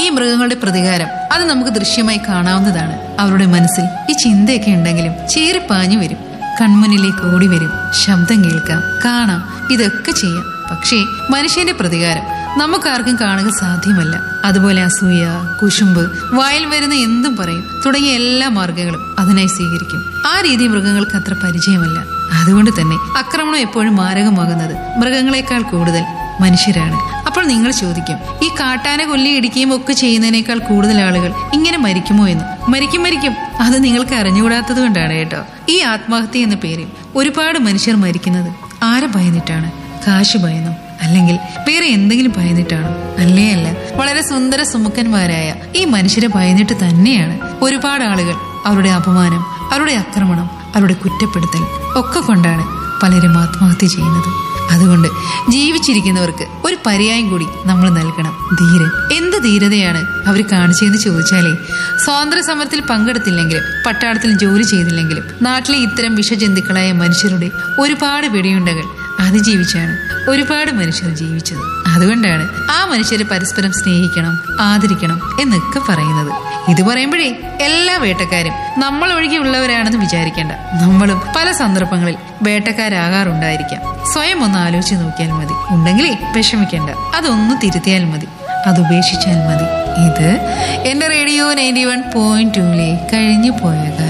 മൃഗങ്ങളുടെ പ്രതികാരം അത് നമുക്ക് ദൃശ്യമായി കാണാവുന്നതാണ് അവരുടെ മനസ്സിൽ ഈ ചിന്തയൊക്കെ ഉണ്ടെങ്കിലും ചീറിപ്പാഞ്ഞു വരും കൺമുന്നിലേക്ക് ഓടി വരും ശബ്ദം കേൾക്കാം കാണാം ഇതൊക്കെ ചെയ്യാം പക്ഷേ മനുഷ്യന്റെ പ്രതികാരം നമുക്കാർക്കും കാണുക സാധ്യമല്ല അതുപോലെ അസൂയ കുശുമ്പ് വായിൽ വരുന്ന എന്തും പറയും തുടങ്ങിയ എല്ലാ മാർഗങ്ങളും അതിനായി സ്വീകരിക്കും ആ രീതി മൃഗങ്ങൾക്ക് അത്ര പരിചയമല്ല അതുകൊണ്ട് തന്നെ ആക്രമണം എപ്പോഴും മാരകമാകുന്നത് മൃഗങ്ങളെക്കാൾ കൂടുതൽ മനുഷ്യരാണ് അപ്പോൾ നിങ്ങൾ ചോദിക്കും ഈ കാട്ടാനെ കൊല്ലി ഇടിക്കുകയും ഒക്കെ ചെയ്യുന്നതിനേക്കാൾ കൂടുതൽ ആളുകൾ ഇങ്ങനെ മരിക്കുമോ എന്ന് മരിക്കും മരിക്കും അത് നിങ്ങൾക്ക് അറിഞ്ഞുകൂടാത്തത് കൊണ്ടാണ് കേട്ടോ ഈ ആത്മഹത്യ എന്ന പേരിൽ ഒരുപാട് മനുഷ്യർ മരിക്കുന്നത് ആരെ ഭയന്നിട്ടാണ് കാശ് ഭയന്നോ അല്ലെങ്കിൽ വേറെ എന്തെങ്കിലും ഭയന്നിട്ടാണോ അല്ലേ അല്ല വളരെ സുന്ദര സുമുഖന്മാരായ ഈ മനുഷ്യരെ ഭയന്നിട്ട് തന്നെയാണ് ഒരുപാട് ആളുകൾ അവരുടെ അപമാനം അവരുടെ ആക്രമണം അവരുടെ കുറ്റപ്പെടുത്തൽ ഒക്കെ കൊണ്ടാണ് പലരും ആത്മഹത്യ ചെയ്യുന്നത് അതുകൊണ്ട് ജീവിച്ചിരിക്കുന്നവർക്ക് ഒരു പര്യായം കൂടി നമ്മൾ നൽകണം ധീരൻ എന്ത് ധീരതയാണ് അവർ കാണിച്ചതെന്ന് ചോദിച്ചാലേ സ്വാതന്ത്ര്യ സമരത്തിൽ പങ്കെടുത്തില്ലെങ്കിലും പട്ടാളത്തിൽ ജോലി ചെയ്തില്ലെങ്കിലും നാട്ടിലെ ഇത്തരം വിഷജന്തുക്കളായ മനുഷ്യരുടെ ഒരുപാട് വെടിയുണ്ടകൾ അതിജീവിച്ചാണ് ഒരുപാട് മനുഷ്യർ ജീവിച്ചത് അതുകൊണ്ടാണ് ആ മനുഷ്യരെ പരസ്പരം സ്നേഹിക്കണം ആദരിക്കണം എന്നൊക്കെ പറയുന്നത് ഇത് പറയുമ്പോഴേ എല്ലാ വേട്ടക്കാരും നമ്മൾ ഒഴികെയുള്ളവരാണെന്ന് വിചാരിക്കേണ്ട നമ്മളും പല സന്ദർഭങ്ങളിൽ വേട്ടക്കാരാകാറുണ്ടായിരിക്കാം സ്വയം ഒന്ന് ആലോചിച്ച് നോക്കിയാൽ മതി ഉണ്ടെങ്കിലേ വിഷമിക്കേണ്ട അതൊന്ന് തിരുത്തിയാൽ മതി അത് ഉപേക്ഷിച്ചാൽ മതി ഇത് എന്റെ റേഡിയോ നയൻറ്റി വൺ പോയിന്റ് ടൂലെ കഴിഞ്ഞു പോയ കാര്യം